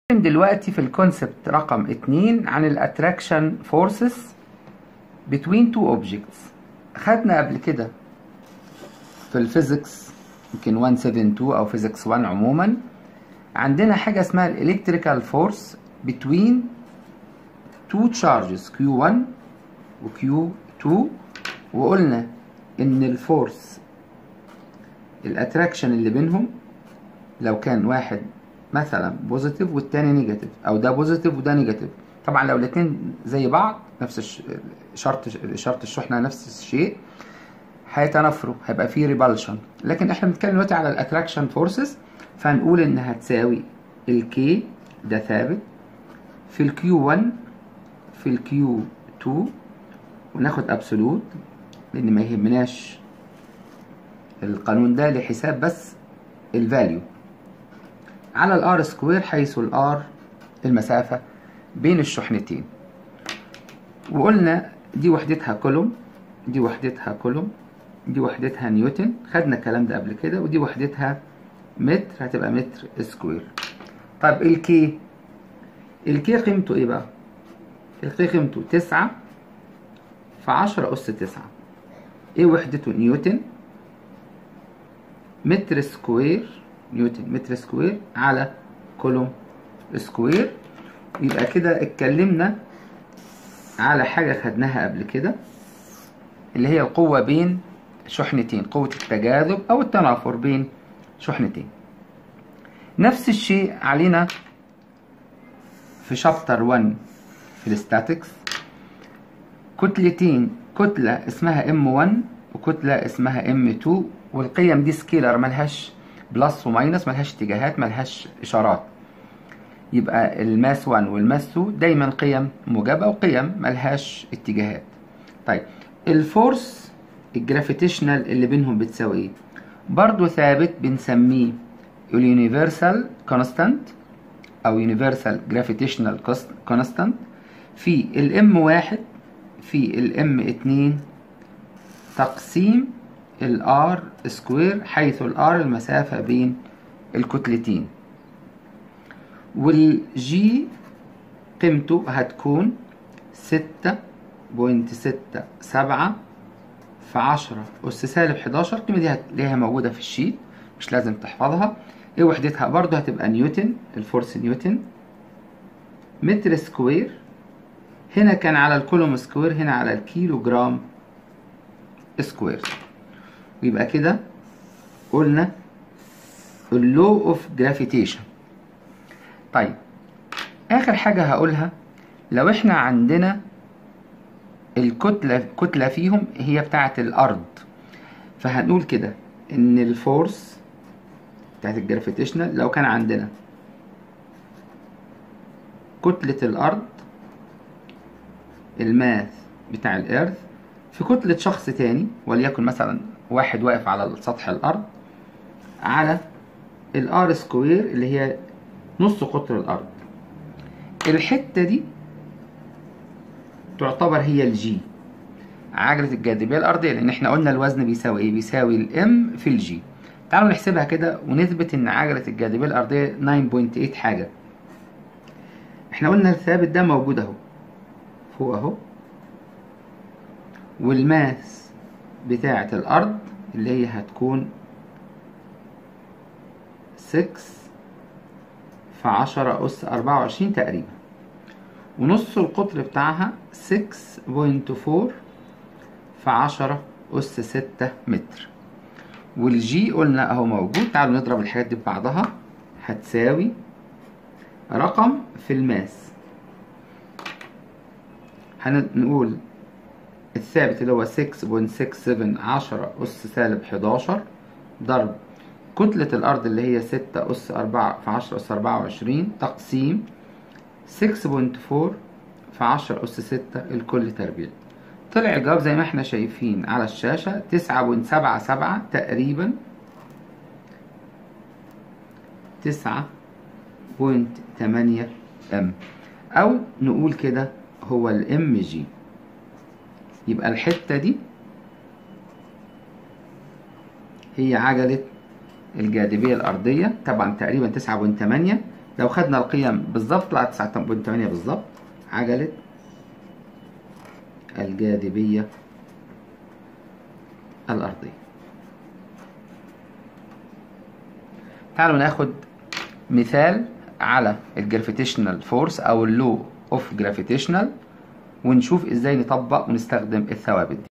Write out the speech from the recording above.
دلوقتي في الكونسبت رقم اتنين عن الاتراكشن فورسز between two objects خدنا قبل كده في الفيزيكس يمكن 172 او فيزيكس 1 عموما عندنا حاجة اسمها الالكتريكال فورس between two charges Q1 و Q2 وقلنا ان الفورس الاتراكشن اللي بينهم لو كان واحد مثلا بوزيتيف والتاني نيجاتيف او ده بوزيتيف وده نيجاتيف طبعا لو الاتنين زي بعض نفس الش... شرط شرط الشحنه نفس الشيء هيتنافروا هيبقى فيه ريبالشن لكن احنا بنتكلم دلوقتي على الاتراكشن فورسز فهنقول انها تساوي الكي ده ثابت في الكيو 1 في الكيو 2 وناخد ابسولوت لان ما يهمناش القانون ده لحساب بس الفاليو على الار سكوير حيث الار المسافة بين الشحنتين وقلنا دي وحدتها كولوم دي وحدتها كولوم دي وحدتها نيوتن خدنا الكلام ده قبل كده ودي وحدتها متر هتبقى متر سكوير طيب الكي الكي قيمته ايه بقى الكي قيمته تسعة في عشرة أس تسعة ايه وحدته نيوتن متر سكوير نيوتن متر سكوير على كولوم سكوير يبقى كده اتكلمنا على حاجة خدناها قبل كده اللي هي القوة بين شحنتين قوة التجاذب أو التنافر بين شحنتين نفس الشيء علينا في شابتر 1 في الستاتكس كتلتين كتلة اسمها M1 وكتلة اسمها M2 والقيم دي سكيلر ملهاش بلس وماينس ملهاش اتجاهات ملهاش اشارات يبقى الماس 1 والماس 2 دايما قيم موجبه وقيم ملهاش اتجاهات طيب الفورس الجرافيتيشنال اللي بينهم بتساوي ايه برضو ثابت بنسميه اليونيفرسال كونستانت او يونيفرسال جرافيتيشنال كونستانت في الام واحد في الام اتنين تقسيم الار سكوير حيث الار المسافة بين الكتلتين والجي قيمته هتكون ستة بوينت ستة سبعة في عشرة أس سالب حداشر القيمة دي هتلاقيها موجودة في الشيت مش لازم تحفظها ايه وحدتها برضو هتبقى نيوتن الفورس نيوتن متر سكوير هنا كان على الكولوم سكوير هنا على الكيلو جرام سكوير ويبقى كده قلنا اللو اوف جرافيتيشن طيب اخر حاجه هقولها لو احنا عندنا الكتله كتله فيهم هي بتاعه الارض فهنقول كده ان الفورس بتاعت الجرافيتيشنال لو كان عندنا كتله الارض الماث بتاع الارث في كتله شخص تاني وليكن مثلا واحد واقف على سطح الأرض على الار سكوير اللي هي نص قطر الأرض الحتة دي تعتبر هي الجي عجلة الجاذبية الأرضية لأن احنا قلنا الوزن بيساوي ايه؟ بيساوي الام في الجي تعالوا نحسبها كده ونثبت إن عجلة الجاذبية الأرضية 9.8 حاجة احنا قلنا الثابت ده موجود أهو فوق أهو والماس بتاعة الأرض اللي هي هتكون 6 في عشرة أس أربعة وعشرين تقريبا ونص القطر بتاعها 6.4 في عشرة أس ستة متر والجي قلنا أهو موجود تعالوا نضرب الحاجات دي ببعضها هتساوي رقم في الماس هنقول الثابت اللي هو 6.67 عشرة أس سالب 11 ضرب كتلة الأرض اللي هي 6 أس 4 في 10 أس 24 تقسيم 6.4 في 10 أس 6 الكل تربيع طلع الجواب زي ما احنا شايفين على الشاشة 9.77 تقريبا 9.8 ام أو نقول كده هو الام جي يبقى الحتة دي هي عجلة الجاذبية الأرضية طبعا تقريبا تسعة بوينت تمانية لو خدنا القيم بالظبط طلعت 9.8 بالظبط عجلة الجاذبية الأرضية تعالوا ناخد مثال على الجرافيتيشنال فورس أو اللو اوف جرافيتيشنال ونشوف ازاي نطبق ونستخدم الثوابت دي